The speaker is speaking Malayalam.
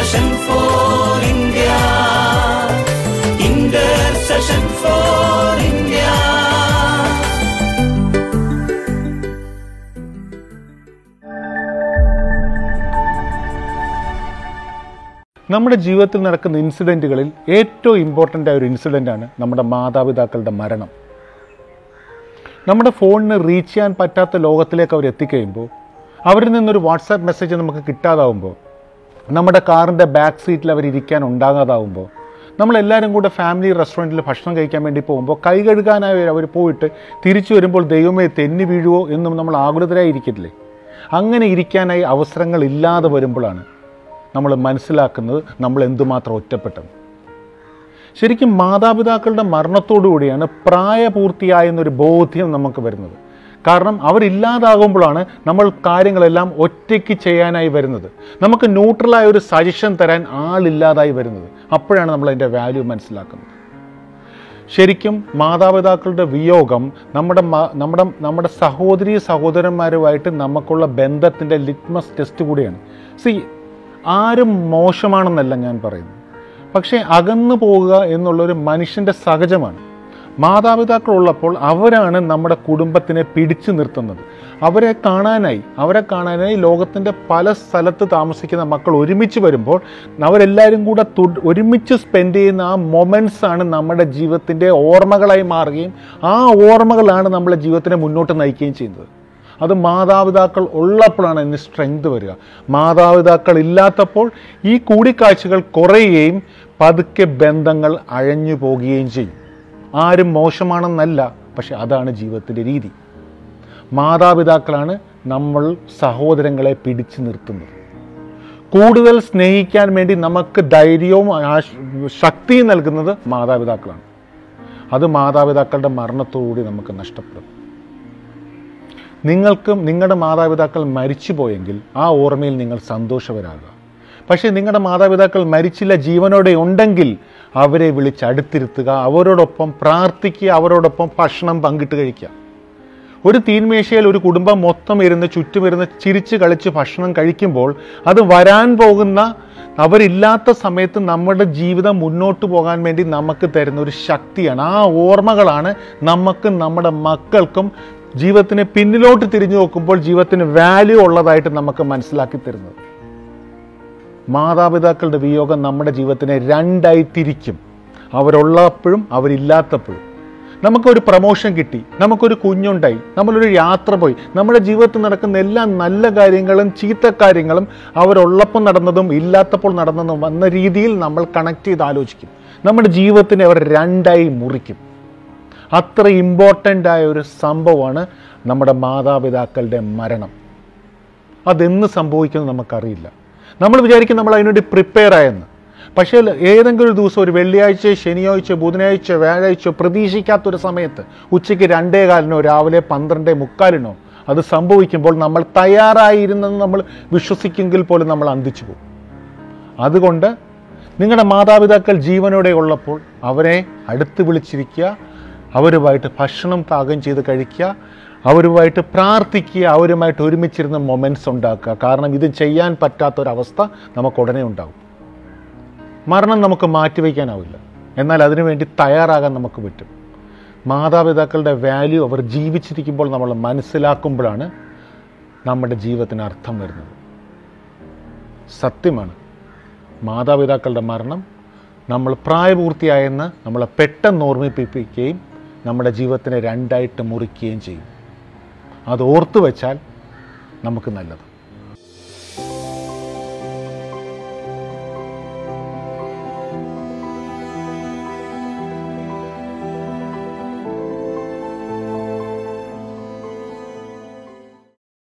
Intercession for India. Intercession for India. നമ്മുടെ ജീവിതത്തിൽ നടക്കുന്ന ഇൻസിഡൻറ്റുകളിൽ ഏറ്റവും ഇമ്പോർട്ടൻ്റ് ആയ ഒരു ഇൻസിഡൻ്റാണ് നമ്മുടെ മാതാപിതാക്കളുടെ മരണം നമ്മുടെ ഫോണിന് റീച്ച് ചെയ്യാൻ പറ്റാത്ത ലോകത്തിലേക്ക് അവർ എത്തിക്കഴിയുമ്പോൾ അവരിൽ നിന്നൊരു വാട്സാപ്പ് മെസ്സേജ് നമുക്ക് കിട്ടാതാവുമ്പോൾ നമ്മുടെ കാറിൻ്റെ ബാക്ക് സീറ്റിൽ അവർ ഇരിക്കാൻ ഉണ്ടാകാതാവുമ്പോൾ നമ്മളെല്ലാവരും കൂടെ ഫാമിലി റെസ്റ്റോറൻറ്റിൽ ഭക്ഷണം കഴിക്കാൻ വേണ്ടി പോകുമ്പോൾ കൈ കഴുകാനായി അവർ പോയിട്ട് തിരിച്ചു വരുമ്പോൾ ദൈവമേ തെന്നി വീഴുവോ എന്നും നമ്മൾ ആകുലതരായി ഇരിക്കില്ലേ അങ്ങനെ ഇരിക്കാനായി അവസരങ്ങൾ ഇല്ലാതെ വരുമ്പോഴാണ് നമ്മൾ മനസ്സിലാക്കുന്നത് നമ്മൾ എന്തുമാത്രം ഒറ്റപ്പെട്ടത് ശരിക്കും മാതാപിതാക്കളുടെ മരണത്തോടുകൂടിയാണ് പ്രായപൂർത്തിയായ എന്നൊരു ബോധ്യം നമുക്ക് വരുന്നത് കാരണം അവരില്ലാതാകുമ്പോഴാണ് നമ്മൾ കാര്യങ്ങളെല്ലാം ഒറ്റയ്ക്ക് ചെയ്യാനായി വരുന്നത് നമുക്ക് ന്യൂട്രലായ ഒരു സജഷൻ തരാൻ ആളില്ലാതായി വരുന്നത് അപ്പോഴാണ് നമ്മൾ അതിൻ്റെ വാല്യൂ മനസ്സിലാക്കുന്നത് ശരിക്കും മാതാപിതാക്കളുടെ വിയോഗം നമ്മുടെ മ- നമ്മുടെ നമ്മുടെ സഹോദരി സഹോദരന്മാരുമായിട്ട് നമുക്കുള്ള ബന്ധത്തിൻ്റെ ലിറ്റ്മസ് ടെസ്റ്റ് കൂടിയാണ് സി ആരും മോശമാണെന്നല്ല ഞാൻ പറയുന്നത് പക്ഷേ അകന്നു പോവുക എന്നുള്ളൊരു മനുഷ്യൻ്റെ സഹജമാണ് മാതാപിതാക്കൾ ഉള്ളപ്പോൾ അവരാണ് നമ്മുടെ കുടുംബത്തിനെ പിടിച്ചു നിർത്തുന്നത് അവരെ കാണാനായി അവരെ കാണാനായി ലോകത്തിൻ്റെ പല സ്ഥലത്ത് താമസിക്കുന്ന മക്കൾ ഒരുമിച്ച് വരുമ്പോൾ അവരെല്ലാവരും കൂടെ തു- ഒരുമിച്ച് സ്പെൻഡ് ചെയ്യുന്ന ആ മൊമെൻറ്റ്സ് ആണ് നമ്മുടെ ജീവിതത്തിൻ്റെ ഓർമ്മകളായി മാറുകയും ആ ഓർമ്മകളാണ് നമ്മളെ ജീവിതത്തിനെ മുന്നോട്ട് നയിക്കുകയും ചെയ്യുന്നത് അത് മാതാപിതാക്കൾ ഉള്ളപ്പോഴാണ് അതിന് സ്ട്രെങ്ത് വരിക മാതാപിതാക്കൾ ഇല്ലാത്തപ്പോൾ ഈ കൂടിക്കാഴ്ചകൾ കുറയുകയും പതുക്കെ ബന്ധങ്ങൾ അഴഞ്ഞു പോകുകയും ചെയ്യും ആരും മോശമാണെന്നല്ല പക്ഷെ അതാണ് ജീവിതത്തിൻ്റെ രീതി മാതാപിതാക്കളാണ് നമ്മൾ സഹോദരങ്ങളെ പിടിച്ചു നിർത്തുന്നത് കൂടുതൽ സ്നേഹിക്കാൻ വേണ്ടി നമുക്ക് ധൈര്യവും ആശ്- ശക്തിയും നൽകുന്നത് മാതാപിതാക്കളാണ് അത് മാതാപിതാക്കളുടെ മരണത്തോടുകൂടി നമുക്ക് നഷ്ടപ്പെടും നിങ്ങൾക്കും നിങ്ങളുടെ മാതാപിതാക്കൾ മരിച്ചുപോയെങ്കിൽ ആ ഓർമ്മയിൽ നിങ്ങൾ സന്തോഷവരാകുക പക്ഷേ നിങ്ങളുടെ മാതാപിതാക്കൾ മരിച്ചില്ല ജീവനോടെ ഉണ്ടെങ്കിൽ അവരെ വിളിച്ച് അടുത്തിരുത്തുക അവരോടൊപ്പം പ്രാർത്ഥിക്കുക അവരോടൊപ്പം ഭക്ഷണം പങ്കിട്ട് കഴിക്കുക ഒരു തീന്മേശയിൽ ഒരു കുടുംബം മൊത്തം ഇരുന്ന് ചുറ്റുമിരുന്ന് ചിരിച്ച് കളിച്ച് ഭക്ഷണം കഴിക്കുമ്പോൾ അത് വരാൻ പോകുന്ന അവരില്ലാത്ത സമയത്ത് നമ്മുടെ ജീവിതം മുന്നോട്ട് പോകാൻ വേണ്ടി നമുക്ക് തരുന്ന ഒരു ശക്തിയാണ് ആ ഓർമ്മകളാണ് നമുക്കും നമ്മുടെ മക്കൾക്കും ജീവിതത്തിന് പിന്നിലോട്ട് തിരിഞ്ഞു നോക്കുമ്പോൾ ജീവിതത്തിന് വാല്യൂ ഉള്ളതായിട്ട് നമുക്ക് മനസ്സിലാക്കി തരുന്നത് മാതാപിതാക്കളുടെ വിയോഗം നമ്മുടെ ജീവിതത്തിനെ രണ്ടായി തിരിക്കും അവരുള്ളപ്പോഴും അവരില്ലാത്തപ്പോഴും നമുക്കൊരു പ്രൊമോഷൻ കിട്ടി നമുക്കൊരു കുഞ്ഞുണ്ടായി നമ്മളൊരു യാത്ര പോയി നമ്മുടെ ജീവിതത്തിൽ നടക്കുന്ന എല്ലാ നല്ല കാര്യങ്ങളും ചീത്ത കാര്യങ്ങളും അവരുള്ളപ്പോൾ നടന്നതും ഇല്ലാത്തപ്പോൾ നടന്നതും വന്ന രീതിയിൽ നമ്മൾ കണക്ട് ചെയ്ത് ആലോചിക്കും നമ്മുടെ ജീവിതത്തിനെ അവർ രണ്ടായി മുറിക്കും അത്ര ഇമ്പോർട്ടൻ്റ് ആയ ഒരു സംഭവമാണ് നമ്മുടെ മാതാപിതാക്കളുടെ മരണം അതെന്ന് സംഭവിക്കുമെന്ന് നമുക്കറിയില്ല നമ്മൾ വിചാരിക്കും നമ്മൾ അതിനുവേണ്ടി പ്രിപ്പയർ ആയെന്ന് പക്ഷേ ഏതെങ്കിലും ഒരു ദിവസം ഒരു വെള്ളിയാഴ്ച ശനിയാഴ്ച ബുധനാഴ്ച വ്യാഴാഴ്ച പ്രതീക്ഷിക്കാത്തൊരു സമയത്ത് ഉച്ചയ്ക്ക് രണ്ടേ കാലിനോ രാവിലെ പന്ത്രണ്ടേ മുക്കാലിനോ അത് സംഭവിക്കുമ്പോൾ നമ്മൾ തയ്യാറായിരുന്നെന്ന് നമ്മൾ വിശ്വസിക്കെങ്കിൽ പോലും നമ്മൾ അന്തിച്ചു പോകും അതുകൊണ്ട് നിങ്ങളുടെ മാതാപിതാക്കൾ ജീവനോടെ ഉള്ളപ്പോൾ അവരെ അടുത്ത് വിളിച്ചിരിക്കുക അവരുമായിട്ട് ഭക്ഷണം പാകം ചെയ്ത് കഴിക്കുക അവരുമായിട്ട് പ്രാർത്ഥിക്കുക അവരുമായിട്ട് ഒരുമിച്ചിരുന്ന് മൊമെൻറ്റ്സ് ഉണ്ടാക്കുക കാരണം ഇത് ചെയ്യാൻ പറ്റാത്തൊരവസ്ഥ നമുക്ക് ഉടനെ ഉണ്ടാവും മരണം നമുക്ക് മാറ്റിവെക്കാനാവില്ല എന്നാൽ അതിനുവേണ്ടി തയ്യാറാകാൻ നമുക്ക് പറ്റും മാതാപിതാക്കളുടെ വാല്യൂ അവർ ജീവിച്ചിരിക്കുമ്പോൾ നമ്മൾ മനസ്സിലാക്കുമ്പോഴാണ് നമ്മുടെ ജീവിതത്തിന് അർത്ഥം വരുന്നത് സത്യമാണ് മാതാപിതാക്കളുടെ മരണം നമ്മൾ പ്രായപൂർത്തിയായെന്ന് നമ്മളെ പെട്ടെന്ന് ഓർമ്മിപ്പിക്കുകയും നമ്മുടെ ജീവിതത്തിനെ രണ്ടായിട്ട് മുറിക്കുകയും ചെയ്യും അത് ഓർത്തു വെച്ചാൽ നമുക്ക് നല്ലത്